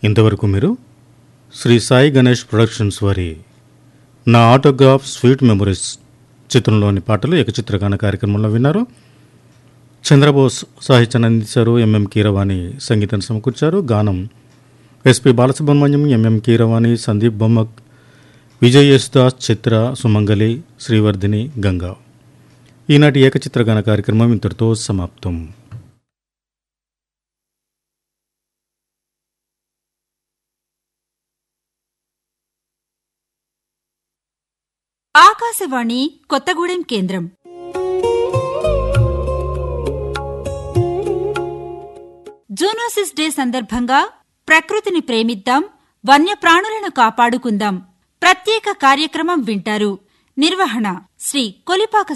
ఇంతవరకు మీరు శ్రీ సాయి గణేష్ ప్రొడక్షన్స్ వారి నా ఆటోగ్రాఫ్ స్వీట్ మెమరీస్ చిత్రంలోని పాటలు ఏకచిత్రగాన కార్యక్రమంలో విన్నారు చంద్రబోస్ సాహిత్యాన్ని అందించారు ఎంఎం కీరవాణి సంగీతాన్ని సమకూర్చారు గానం ఎస్పి బాలసుబ్రహ్మణ్యం ఎంఎం కీరవాణి సందీప్ బొమ్మక్ విజయ్ యేసుదాస్ చిత్ర సుమంగలి శ్రీవర్ధిని గంగా ఈనాటి ఏకచిత్రగాన కార్యక్రమం ఇంతటితో సమాప్తం ఆకాశవాణి కొత్తగూడెం కేంద్రం జూనోసిస్ డే సందర్భంగా ప్రకృతిని ప్రేమిద్దాం వన్యప్రాణులను కాపాడుకుందాం ప్రత్యేక కార్యక్రమం వింటారు నిర్వహణ శ్రీ కొలిపాక